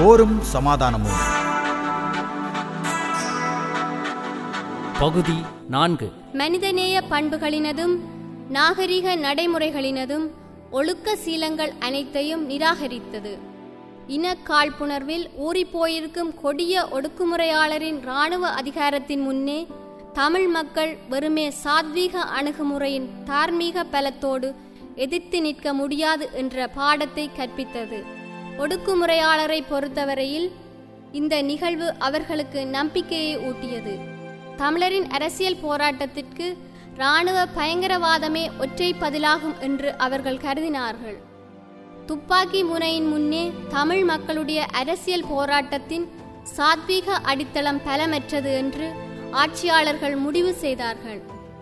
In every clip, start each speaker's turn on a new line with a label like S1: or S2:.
S1: போரும் சமாதானமும்
S2: பகுதி நான்கு
S3: மனிதநேய பண்புகளினதும் நாகரிக நடைமுறைகளினதும் ஒழுக்க சீலங்கள் அனைத்தையும் நிராகரித்தது இன காழ்ப்புணர்வில் ஊறிப்போயிருக்கும் கொடிய ஒடுக்குமுறையாளரின் இராணுவ அதிகாரத்தின் முன்னே தமிழ் மக்கள் வெறுமே சாத்வீக அணுகுமுறையின் தார்மீக பலத்தோடு எதிர்த்து நிற்க முடியாது என்ற பாடத்தை கற்பித்தது ஒடுக்குமுறையாளரை பொறுத்தவரையில் இந்த நிகழ்வு அவர்களுக்கு நம்பிக்கையை ஊட்டியது தமிழரின் அரசியல் போராட்டத்திற்கு இராணுவ பயங்கரவாதமே ஒற்றை பதிலாகும் என்று அவர்கள் கருதினார்கள் துப்பாக்கி முனையின் முன்னே தமிழ் மக்களுடைய அரசியல் போராட்டத்தின் சாத்வீக அடித்தளம் பலமற்றது என்று ஆட்சியாளர்கள் முடிவு செய்தார்கள்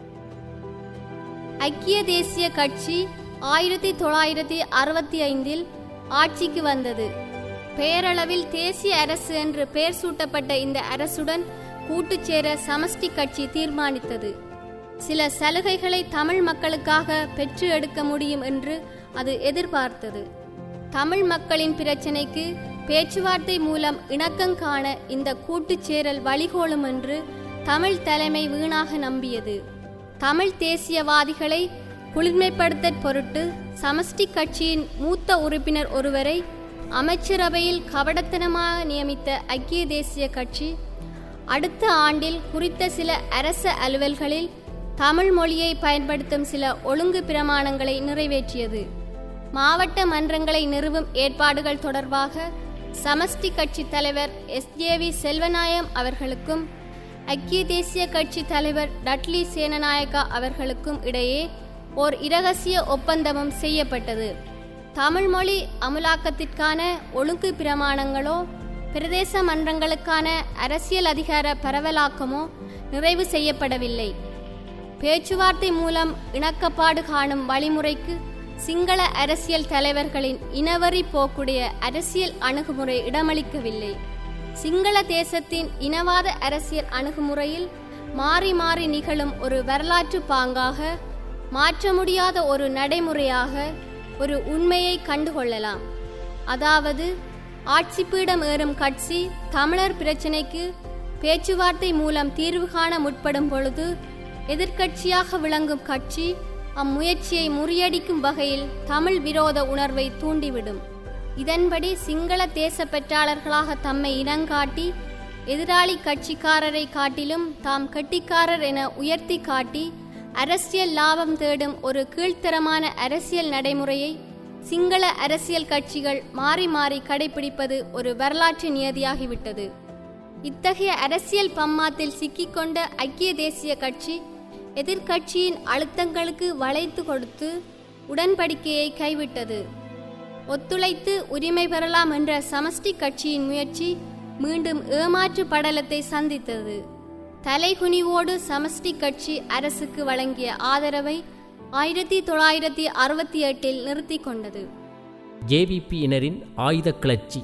S3: ஐக்கிய தேசிய கட்சி ஆயிரத்தி தொள்ளாயிரத்தி அறுபத்தி ஐந்தில் ஆட்சிக்கு வந்தது பெயரளவில் தேசிய அரசு என்று பெயர் சூட்டப்பட்ட இந்த அரசுடன் கூட்டுச் சேர சமஷ்டி கட்சி தீர்மானித்தது சில சலுகைகளை தமிழ் மக்களுக்காக பெற்று எடுக்க முடியும் என்று அது எதிர்பார்த்தது தமிழ் மக்களின் பிரச்சினைக்கு பேச்சுவார்த்தை மூலம் இணக்கம் காண இந்த கூட்டுச் சேரல் வழிகோலும் என்று தமிழ் தலைமை வீணாக நம்பியது தமிழ் தேசியவாதிகளை குளிர்மைப்படுத்த பொருட்டு சமஷ்டி கட்சியின் மூத்த உறுப்பினர் ஒருவரை அமைச்சரவையில் கபடத்தனமாக நியமித்த ஐக்கிய தேசிய கட்சி அடுத்த ஆண்டில் குறித்த சில அரச அலுவல்களில் தமிழ் மொழியை பயன்படுத்தும் சில ஒழுங்கு பிரமாணங்களை நிறைவேற்றியது மாவட்ட மன்றங்களை நிறுவும் ஏற்பாடுகள் தொடர்பாக சமஷ்டி கட்சி தலைவர் எஸ்ஜேவி செல்வநாயம் அவர்களுக்கும் ஐக்கிய தேசிய கட்சி தலைவர் டட்லி சேனநாயக்கா அவர்களுக்கும் இடையே ஓர் இரகசிய ஒப்பந்தமும் செய்யப்பட்டது தமிழ் மொழி அமுலாக்கத்திற்கான ஒழுங்கு பிரமாணங்களோ பிரதேச மன்றங்களுக்கான அரசியல் அதிகார பரவலாக்கமோ நிறைவு செய்யப்படவில்லை பேச்சுவார்த்தை மூலம் இணக்கப்பாடு காணும் வழிமுறைக்கு சிங்கள அரசியல் தலைவர்களின் இனவரி போக்குடைய அரசியல் அணுகுமுறை இடமளிக்கவில்லை சிங்கள தேசத்தின் இனவாத அரசியல் அணுகுமுறையில் மாறி மாறி நிகழும் ஒரு வரலாற்று பாங்காக மாற்ற முடியாத ஒரு நடைமுறையாக ஒரு உண்மையை கண்டுகொள்ளலாம் அதாவது ஆட்சிப்பீடம் ஏறும் கட்சி தமிழர் பிரச்சினைக்கு பேச்சுவார்த்தை மூலம் தீர்வு காண முற்படும் பொழுது எதிர்க்கட்சியாக விளங்கும் கட்சி அம்முயற்சியை முறியடிக்கும் வகையில் தமிழ் விரோத உணர்வை தூண்டிவிடும் இதன்படி சிங்கள தேசப்பற்றாளர்களாக தம்மை இனங்காட்டி எதிராளி கட்சிக்காரரை காட்டிலும் தாம் கெட்டிக்காரர் என உயர்த்தி காட்டி அரசியல் லாபம் தேடும் ஒரு கீழ்த்தரமான அரசியல் நடைமுறையை சிங்கள அரசியல் கட்சிகள் மாறி மாறி கடைபிடிப்பது ஒரு வரலாற்று நியதியாகிவிட்டது இத்தகைய அரசியல் பம்மாத்தில் சிக்கிக்கொண்ட ஐக்கிய தேசிய கட்சி எதிர்க்கட்சியின் அழுத்தங்களுக்கு வளைத்து கொடுத்து உடன்படிக்கையை கைவிட்டது ஒத்துழைத்து உரிமை பெறலாம் என்ற சமஷ்டி கட்சியின் முயற்சி மீண்டும் ஏமாற்று படலத்தை சந்தித்தது தலைகுனிவோடு சமஷ்டி கட்சி அரசுக்கு வழங்கிய ஆதரவை ஆயிரத்தி தொள்ளாயிரத்தி அறுபத்தி எட்டில் நிறுத்தி கொண்டது
S2: ஜேவிபியினரின் ஆயுத கிளர்ச்சி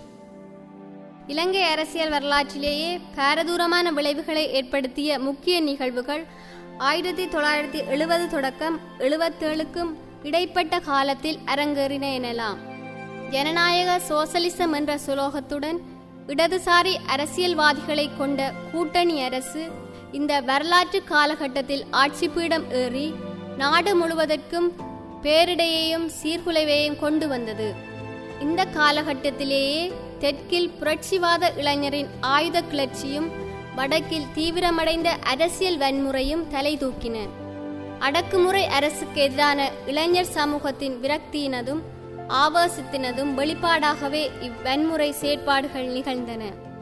S3: இலங்கை அரசியல் வரலாற்றிலேயே பாரதூரமான விளைவுகளை ஏற்படுத்திய முக்கிய நிகழ்வுகள் ஆயிரத்தி தொள்ளாயிரத்தி எழுபது தொடக்கம் எழுபத்தேழுக்கும் இடைப்பட்ட காலத்தில் அரங்கேறின எனலாம் ஜனநாயக சோசலிசம் என்ற சுலோகத்துடன் இடதுசாரி அரசியல்வாதிகளை கொண்ட கூட்டணி அரசு இந்த வரலாற்று காலகட்டத்தில் ஆட்சிப்பீடம் ஏறி நாடு முழுவதற்கும் பேரிடையையும் சீர்குலைவையும் கொண்டு வந்தது இந்த காலகட்டத்திலேயே தெற்கில் புரட்சிவாத இளைஞரின் ஆயுத கிளர்ச்சியும் வடக்கில் தீவிரமடைந்த அரசியல் வன்முறையும் தலை தூக்கின அடக்குமுறை அரசுக்கு எதிரான இளைஞர் சமூகத்தின் விரக்தியினதும் ஆபாசத்தினதும் வெளிப்பாடாகவே இவ்வன்முறை செயற்பாடுகள் நிகழ்ந்தன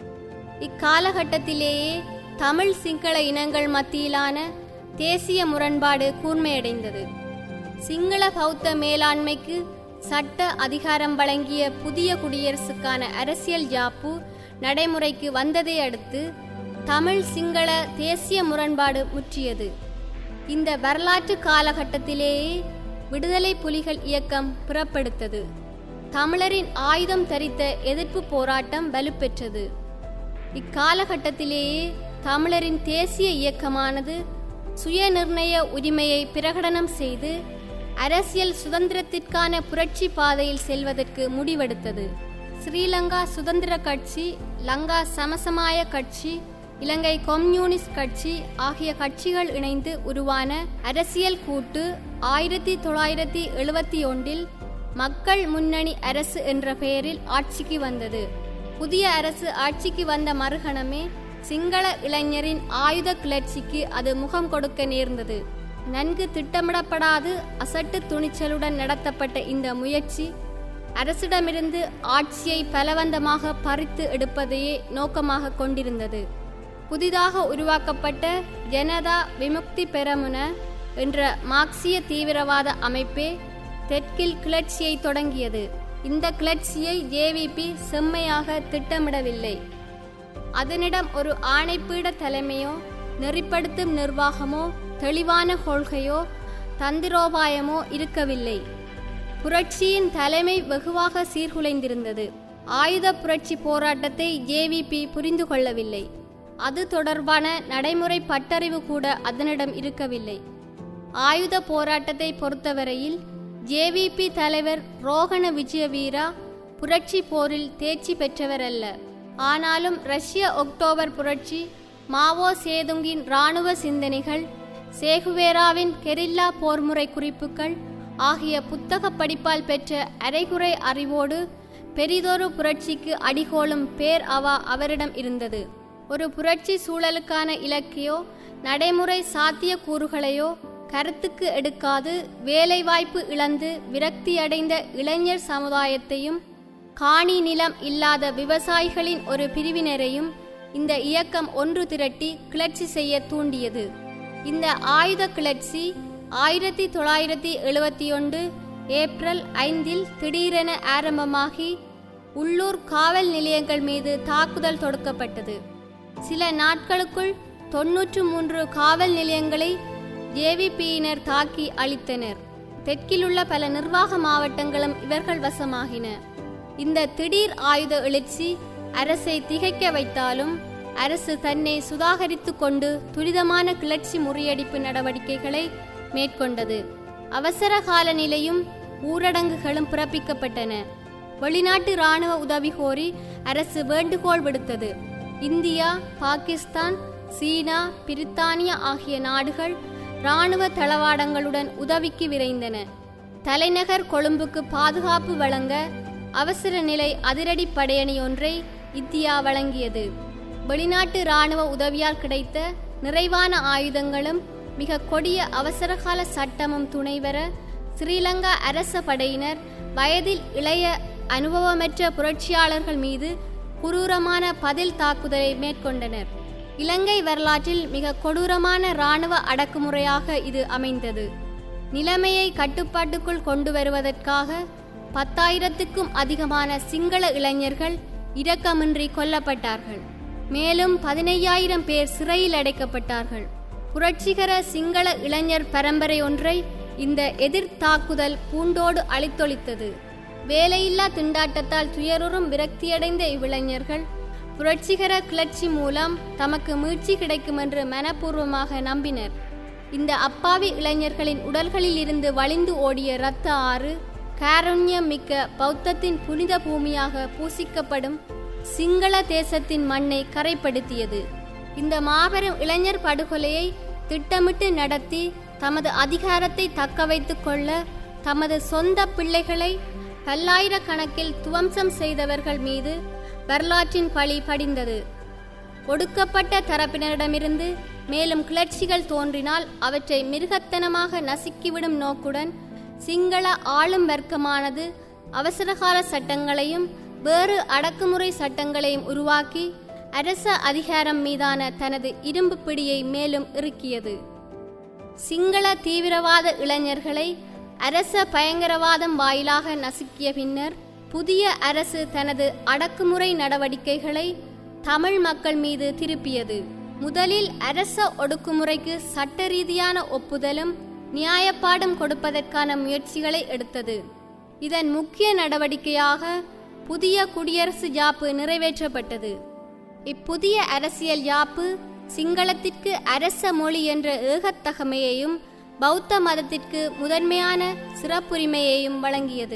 S3: இக்காலகட்டத்திலேயே தமிழ் சிங்கள இனங்கள் மத்தியிலான தேசிய முரண்பாடு கூர்மையடைந்தது சிங்கள பௌத்த மேலாண்மைக்கு சட்ட அதிகாரம் வழங்கிய புதிய குடியரசுக்கான அரசியல் ஜாப்பு நடைமுறைக்கு வந்ததை அடுத்து தமிழ் சிங்கள தேசிய முரண்பாடு முற்றியது இந்த வரலாற்று காலகட்டத்திலேயே விடுதலை புலிகள் இயக்கம் புறப்படுத்தது தமிழரின் ஆயுதம் தரித்த எதிர்ப்பு போராட்டம் வலுப்பெற்றது இக்காலகட்டத்திலேயே தமிழரின் தேசிய இயக்கமானது சுயநிர்ணய உரிமையை பிரகடனம் செய்து அரசியல் சுதந்திரத்திற்கான புரட்சி பாதையில் செல்வதற்கு முடிவெடுத்தது ஸ்ரீலங்கா சுதந்திர கட்சி லங்கா சமசமாய கட்சி இலங்கை கம்யூனிஸ்ட் கட்சி ஆகிய கட்சிகள் இணைந்து உருவான அரசியல் கூட்டு ஆயிரத்தி தொள்ளாயிரத்தி எழுபத்தி ஒன்றில் மக்கள் முன்னணி அரசு என்ற பெயரில் ஆட்சிக்கு வந்தது புதிய அரசு ஆட்சிக்கு வந்த மறுகணமே சிங்கள இளைஞரின் ஆயுத கிளர்ச்சிக்கு அது முகம் கொடுக்க நேர்ந்தது நன்கு திட்டமிடப்படாது அசட்டு துணிச்சலுடன் நடத்தப்பட்ட இந்த முயற்சி அரசிடமிருந்து ஆட்சியை பலவந்தமாக பறித்து எடுப்பதையே நோக்கமாக கொண்டிருந்தது புதிதாக உருவாக்கப்பட்ட ஜனதா விமுக்தி பெரமுன என்ற மார்க்சிய தீவிரவாத அமைப்பே தெற்கில் கிளர்ச்சியை தொடங்கியது இந்த கிளர்ச்சியை ஜேவிபி செம்மையாக திட்டமிடவில்லை அதனிடம் ஒரு ஆணைப்பீட தலைமையோ நெறிப்படுத்தும் நிர்வாகமோ தெளிவான கொள்கையோ தந்திரோபாயமோ இருக்கவில்லை புரட்சியின் தலைமை வெகுவாக சீர்குலைந்திருந்தது ஆயுத புரட்சி போராட்டத்தை ஜேவிபி புரிந்து கொள்ளவில்லை அது தொடர்பான நடைமுறை பட்டறிவு கூட அதனிடம் இருக்கவில்லை ஆயுத போராட்டத்தை பொறுத்தவரையில் ஜேவிபி தலைவர் ரோகண விஜயவீரா புரட்சி போரில் தேர்ச்சி பெற்றவர் அல்ல ஆனாலும் ரஷ்ய அக்டோபர் புரட்சி மாவோ சேதுங்கின் இராணுவ சிந்தனைகள் சேகுவேராவின் கெரில்லா போர்முறை குறிப்புகள் ஆகிய புத்தக படிப்பால் பெற்ற அரைகுறை அறிவோடு பெரிதொரு புரட்சிக்கு அடிகோலும் பேர் அவா அவரிடம் இருந்தது ஒரு புரட்சி சூழலுக்கான இலக்கையோ நடைமுறை சாத்திய கூறுகளையோ கருத்துக்கு எடுக்காது வேலைவாய்ப்பு இழந்து விரக்தியடைந்த இளைஞர் சமுதாயத்தையும் காணி நிலம் இல்லாத விவசாயிகளின் ஒரு பிரிவினரையும் இந்த இயக்கம் ஒன்று திரட்டி கிளர்ச்சி செய்ய தூண்டியது இந்த ஆயுத கிளர்ச்சி ஆயிரத்தி தொள்ளாயிரத்தி எழுபத்தி ஒன்று ஏப்ரல் ஐந்தில் திடீரென ஆரம்பமாகி உள்ளூர் காவல் நிலையங்கள் மீது தாக்குதல் தொடுக்கப்பட்டது சில நாட்களுக்குள் தொன்னூற்று மூன்று காவல் நிலையங்களை ஜேவிபியினர் தாக்கி அழித்தனர் தெற்கிலுள்ள பல நிர்வாக மாவட்டங்களும் இவர்கள் வசமாகின இந்த திடீர் ஆயுத எழுச்சி அரசை திகைக்க வைத்தாலும் அரசு தன்னை சுதாகரித்து கொண்டு துரிதமான கிளர்ச்சி முறியடிப்பு நடவடிக்கைகளை மேற்கொண்டது அவசர கால நிலையும் ஊரடங்குகளும் பிறப்பிக்கப்பட்டன வெளிநாட்டு இராணுவ உதவி கோரி அரசு வேண்டுகோள் விடுத்தது இந்தியா பாகிஸ்தான் சீனா பிரித்தானியா ஆகிய நாடுகள் இராணுவ தளவாடங்களுடன் உதவிக்கு விரைந்தன தலைநகர் கொழும்புக்கு பாதுகாப்பு வழங்க அவசர நிலை அதிரடி படையணி ஒன்றை இந்தியா வழங்கியது வெளிநாட்டு இராணுவ உதவியால் கிடைத்த நிறைவான ஆயுதங்களும் மிக கொடிய அவசரகால சட்டமும் துணைவர ஸ்ரீலங்கா அரச படையினர் வயதில் இளைய அனுபவமற்ற புரட்சியாளர்கள் மீது குரூரமான பதில் தாக்குதலை மேற்கொண்டனர் இலங்கை வரலாற்றில் மிக கொடூரமான இராணுவ அடக்குமுறையாக இது அமைந்தது நிலைமையை கட்டுப்பாட்டுக்குள் கொண்டு வருவதற்காக பத்தாயிரத்துக்கும் அதிகமான சிங்கள இளைஞர்கள் இரக்கமின்றி கொல்லப்பட்டார்கள் மேலும் பதினையாயிரம் பேர் சிறையில் அடைக்கப்பட்டார்கள் புரட்சிகர சிங்கள இளைஞர் பரம்பரை ஒன்றை இந்த எதிர் தாக்குதல் பூண்டோடு அழித்தொழித்தது வேலையில்லா திண்டாட்டத்தால் துயருறும் விரக்தியடைந்த இவ்விளைஞர்கள் புரட்சிகர கிளர்ச்சி மூலம் தமக்கு மீட்சி கிடைக்கும் என்று மனப்பூர்வமாக நம்பினர் இந்த அப்பாவி இளைஞர்களின் உடல்களில் இருந்து வழிந்து ஓடிய இரத்த ஆறு காருண்யம் மிக்க பௌத்தத்தின் புனித பூமியாக பூசிக்கப்படும் சிங்கள தேசத்தின் மண்ணை கரைப்படுத்தியது இந்த மாபெரும் இளைஞர் படுகொலையை திட்டமிட்டு நடத்தி தமது அதிகாரத்தை தக்க வைத்துக் கொள்ள தமது சொந்த பிள்ளைகளை பல்லாயிரக்கணக்கில் துவம்சம் செய்தவர்கள் மீது வரலாற்றின் பழி படிந்தது ஒடுக்கப்பட்ட தரப்பினரிடமிருந்து மேலும் கிளர்ச்சிகள் தோன்றினால் அவற்றை மிருகத்தனமாக நசுக்கிவிடும் நோக்குடன் சிங்கள ஆளும் வர்க்கமானது அவசரகால சட்டங்களையும் வேறு அடக்குமுறை சட்டங்களையும் உருவாக்கி அரச அதிகாரம் மீதான தனது இரும்பு பிடியை மேலும் இறுக்கியது சிங்கள தீவிரவாத இளைஞர்களை அரச பயங்கரவாதம் வாயிலாக நசுக்கிய பின்னர் புதிய அரசு தனது அடக்குமுறை நடவடிக்கைகளை தமிழ் மக்கள் மீது திருப்பியது முதலில் அரச ஒடுக்குமுறைக்கு சட்ட ரீதியான ஒப்புதலும் நியாயப்பாடும் கொடுப்பதற்கான முயற்சிகளை எடுத்தது இதன் முக்கிய நடவடிக்கையாக புதிய குடியரசு யாப்பு நிறைவேற்றப்பட்டது இப்புதிய அரசியல் யாப்பு சிங்களத்திற்கு அரச மொழி என்ற ஏகத்தகமையையும் பௌத்த மதத்திற்கு முதன்மையான சிறப்புரிமையையும் வழங்கியது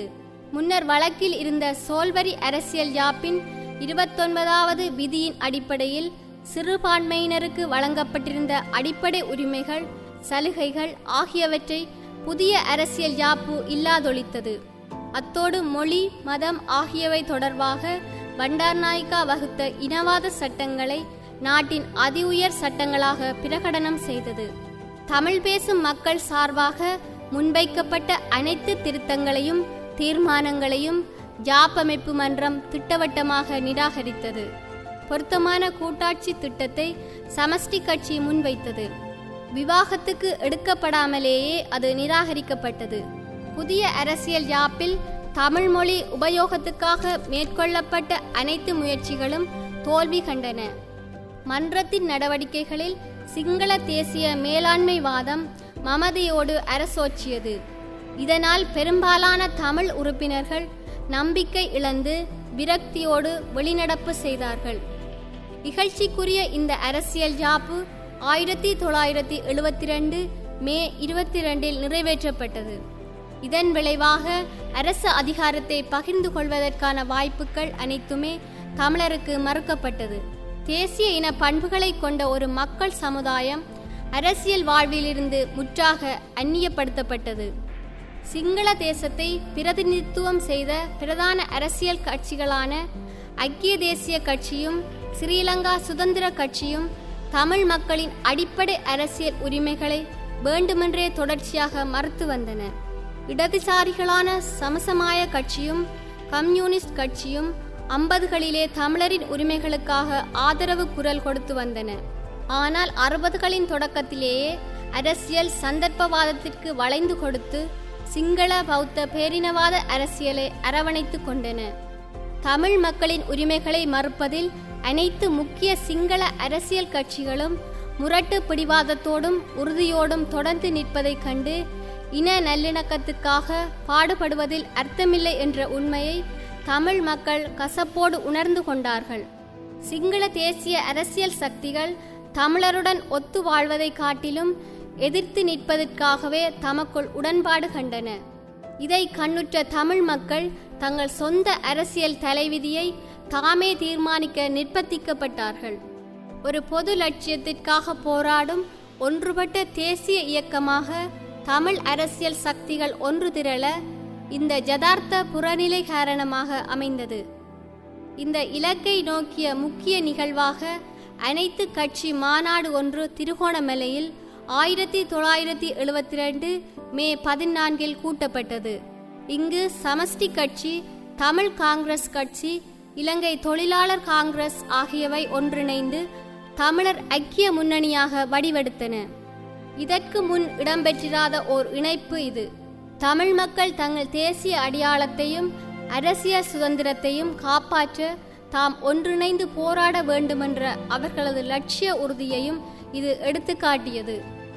S3: முன்னர் வழக்கில் இருந்த சோல்வரி அரசியல் யாப்பின் இருபத்தொன்பதாவது விதியின் அடிப்படையில் சிறுபான்மையினருக்கு வழங்கப்பட்டிருந்த அடிப்படை உரிமைகள் சலுகைகள் ஆகியவற்றை புதிய அரசியல் யாப்பு இல்லாதொழித்தது அத்தோடு மொழி மதம் ஆகியவை தொடர்பாக பண்டார்நாயக்கா வகுத்த இனவாத சட்டங்களை நாட்டின் அதி உயர் சட்டங்களாக பிரகடனம் செய்தது தமிழ் பேசும் மக்கள் சார்பாக முன்வைக்கப்பட்ட அனைத்து திருத்தங்களையும் தீர்மானங்களையும் ஜாப்பமைப்பு மன்றம் திட்டவட்டமாக நிராகரித்தது பொருத்தமான கூட்டாட்சி திட்டத்தை சமஷ்டி கட்சி முன்வைத்தது விவாகத்துக்கு எடுக்கப்படாமலேயே அது நிராகரிக்கப்பட்டது புதிய அரசியல் யாப்பில் தமிழ் மொழி உபயோகத்துக்காக மேற்கொள்ளப்பட்ட அனைத்து முயற்சிகளும் தோல்வி கண்டன மன்றத்தின் நடவடிக்கைகளில் சிங்கள தேசிய மேலாண்மை வாதம் மமதையோடு அரசோச்சியது இதனால் பெரும்பாலான தமிழ் உறுப்பினர்கள் நம்பிக்கை இழந்து விரக்தியோடு வெளிநடப்பு செய்தார்கள் இகழ்ச்சிக்குரிய இந்த அரசியல் யாப்பு ஆயிரத்தி தொள்ளாயிரத்தி எழுபத்தி ரெண்டு மே இருபத்தி ரெண்டில் நிறைவேற்றப்பட்டது இதன் விளைவாக அரசு அதிகாரத்தை பகிர்ந்து கொள்வதற்கான வாய்ப்புகள் அனைத்துமே தமிழருக்கு மறுக்கப்பட்டது தேசிய இன பண்புகளை கொண்ட ஒரு மக்கள் சமுதாயம் அரசியல் வாழ்விலிருந்து முற்றாக அந்நியப்படுத்தப்பட்டது சிங்கள தேசத்தை பிரதிநிதித்துவம் செய்த பிரதான அரசியல் கட்சிகளான ஐக்கிய தேசிய கட்சியும் ஸ்ரீலங்கா சுதந்திர கட்சியும் தமிழ் மக்களின் அடிப்படை அரசியல் உரிமைகளை வேண்டுமென்றே தொடர்ச்சியாக மறுத்து வந்தன இடதுசாரிகளான சமசமாய கட்சியும் கம்யூனிஸ்ட் கட்சியும் ஐம்பதுகளிலே தமிழரின் உரிமைகளுக்காக ஆதரவு குரல் கொடுத்து வந்தன ஆனால் அறுபதுகளின் தொடக்கத்திலேயே அரசியல் சந்தர்ப்பவாதத்திற்கு வளைந்து கொடுத்து சிங்கள பௌத்த பேரினவாத அரசியலை அரவணைத்து கொண்டன தமிழ் மக்களின் உரிமைகளை மறுப்பதில் அனைத்து முக்கிய சிங்கள அரசியல் கட்சிகளும் முரட்டு பிடிவாதத்தோடும் உறுதியோடும் தொடர்ந்து நிற்பதைக் கண்டு இன நல்லிணக்கத்துக்காக பாடுபடுவதில் அர்த்தமில்லை என்ற உண்மையை தமிழ் மக்கள் கசப்போடு உணர்ந்து கொண்டார்கள் சிங்கள தேசிய அரசியல் சக்திகள் தமிழருடன் ஒத்து வாழ்வதை காட்டிலும் எதிர்த்து நிற்பதற்காகவே தமக்குள் உடன்பாடு கண்டன இதை கண்ணுற்ற தமிழ் மக்கள் தங்கள் சொந்த அரசியல் தலைவிதியை தாமே தீர்மானிக்க நிர்பந்திக்கப்பட்டார்கள் ஒரு பொது லட்சியத்திற்காக போராடும் ஒன்றுபட்ட தேசிய இயக்கமாக தமிழ் அரசியல் சக்திகள் ஒன்று திரள இந்த ஜதார்த்த புறநிலை காரணமாக அமைந்தது இந்த இலக்கை நோக்கிய முக்கிய நிகழ்வாக அனைத்து கட்சி மாநாடு ஒன்று திருகோணமலையில் ஆயிரத்தி தொள்ளாயிரத்தி எழுபத்தி ரெண்டு மே பதினான்கில் கூட்டப்பட்டது இங்கு சமஷ்டி கட்சி தமிழ் காங்கிரஸ் கட்சி இலங்கை தொழிலாளர் காங்கிரஸ் ஆகியவை ஒன்றிணைந்து தமிழர் ஐக்கிய முன்னணியாக வடிவெடுத்தன இதற்கு முன் இடம்பெற்றிராத ஓர் இணைப்பு இது தமிழ் மக்கள் தங்கள் தேசிய அடையாளத்தையும் அரசியல் சுதந்திரத்தையும் காப்பாற்ற தாம் ஒன்றிணைந்து போராட வேண்டுமென்ற அவர்களது லட்சிய உறுதியையும் இது எடுத்துக்காட்டியது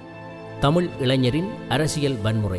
S2: தமிழ் இளைஞரின் அரசியல் வன்முறை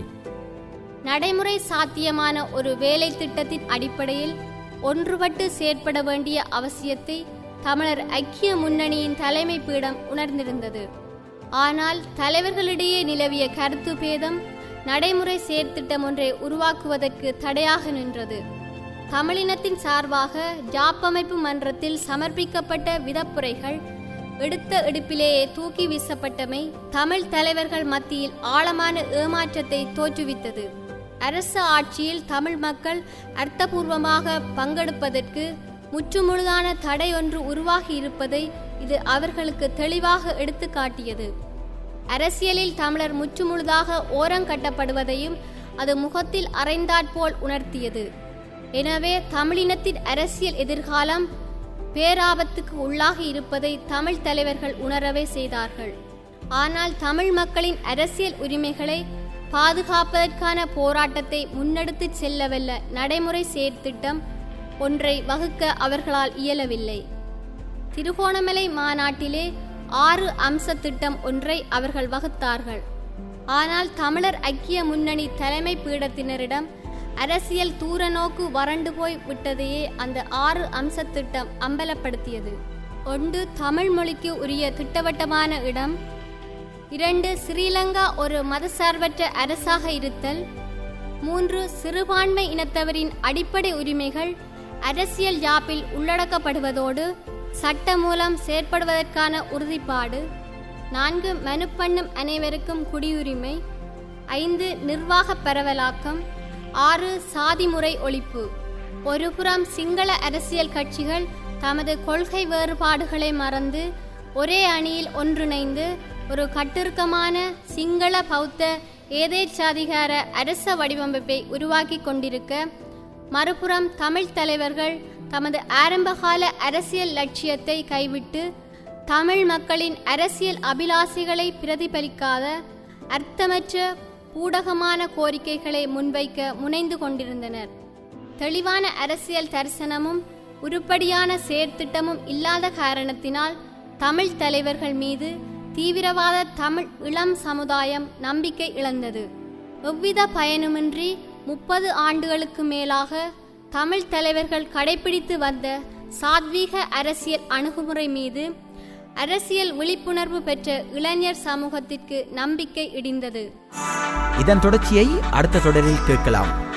S3: நடைமுறை சாத்தியமான ஒரு வேலை திட்டத்தின் அடிப்படையில் ஒன்றுபட்டு செயற்பட வேண்டிய அவசியத்தை தமிழர் ஐக்கிய முன்னணியின் தலைமை பீடம் உணர்ந்திருந்தது ஆனால் தலைவர்களிடையே நிலவிய கருத்து பேதம் நடைமுறை செயற்திட்டம் ஒன்றை உருவாக்குவதற்கு தடையாக நின்றது தமிழினத்தின் சார்பாக ஜாப்பமைப்பு மன்றத்தில் சமர்ப்பிக்கப்பட்ட விதப்புரைகள் எடுத்த எடுப்பிலேயே தூக்கி வீசப்பட்டமை தமிழ் தலைவர்கள் மத்தியில் ஆழமான ஏமாற்றத்தை தோற்றுவித்தது அரசு ஆட்சியில் தமிழ் மக்கள் அர்த்தபூர்வமாக பங்கெடுப்பதற்கு முற்றுமுழுதான தடை ஒன்று உருவாகி இருப்பதை இது அவர்களுக்கு தெளிவாக எடுத்து காட்டியது அரசியலில் தமிழர் முற்றுமுழுதாக ஓரங்கட்டப்படுவதையும் அது முகத்தில் அறைந்தாற்போல் உணர்த்தியது எனவே தமிழினத்தின் அரசியல் எதிர்காலம் பேராபத்துக்கு உள்ளாகி இருப்பதை தமிழ் தலைவர்கள் உணரவே செய்தார்கள் ஆனால் தமிழ் மக்களின் அரசியல் உரிமைகளை பாதுகாப்பதற்கான போராட்டத்தை முன்னெடுத்துச் செல்லவல்ல நடைமுறை செயற்திட்டம் ஒன்றை வகுக்க அவர்களால் இயலவில்லை திருகோணமலை மாநாட்டிலே ஆறு அம்ச திட்டம் ஒன்றை அவர்கள் வகுத்தார்கள் ஆனால் தமிழர் ஐக்கிய முன்னணி தலைமை பீடத்தினரிடம் அரசியல் தூரநோக்கு வறண்டு போய் விட்டதையே அந்த ஆறு அம்ச திட்டம் அம்பலப்படுத்தியது ஒன்று தமிழ் மொழிக்கு உரிய திட்டவட்டமான இடம் இரண்டு ஸ்ரீலங்கா ஒரு மதசார்பற்ற அரசாக இருத்தல் மூன்று சிறுபான்மை இனத்தவரின் அடிப்படை உரிமைகள் அரசியல் யாப்பில் உள்ளடக்கப்படுவதோடு சட்ட மூலம் செயற்படுவதற்கான உறுதிப்பாடு நான்கு மனுப்பண்ணும் அனைவருக்கும் குடியுரிமை ஐந்து நிர்வாக பரவலாக்கம் ஆறு சாதி முறை ஒழிப்பு ஒருபுறம் சிங்கள அரசியல் கட்சிகள் தமது கொள்கை வேறுபாடுகளை மறந்து ஒரே அணியில் ஒன்றிணைந்து ஒரு கட்டிருக்கமான சிங்கள பௌத்த ஏதேச்சாதிகார அரச வடிவமைப்பை உருவாக்கி கொண்டிருக்க மறுபுறம் தமிழ் தலைவர்கள் தமது ஆரம்பகால அரசியல் லட்சியத்தை கைவிட்டு தமிழ் மக்களின் அரசியல் அபிலாசைகளை பிரதிபலிக்காத அர்த்தமற்ற பூடகமான கோரிக்கைகளை முன்வைக்க முனைந்து கொண்டிருந்தனர் தெளிவான அரசியல் தரிசனமும் உருப்படியான செயற்திட்டமும் இல்லாத காரணத்தினால் தமிழ் தலைவர்கள் மீது தீவிரவாத தமிழ் இளம் சமுதாயம் நம்பிக்கை இழந்தது எவ்வித பயனுமின்றி முப்பது ஆண்டுகளுக்கு மேலாக தமிழ் தலைவர்கள் கடைபிடித்து வந்த சாத்வீக அரசியல் அணுகுமுறை மீது அரசியல் விழிப்புணர்வு பெற்ற இளைஞர் சமூகத்திற்கு நம்பிக்கை இடிந்தது
S1: இதன் தொடர்ச்சியை அடுத்த தொடரில் கேட்கலாம்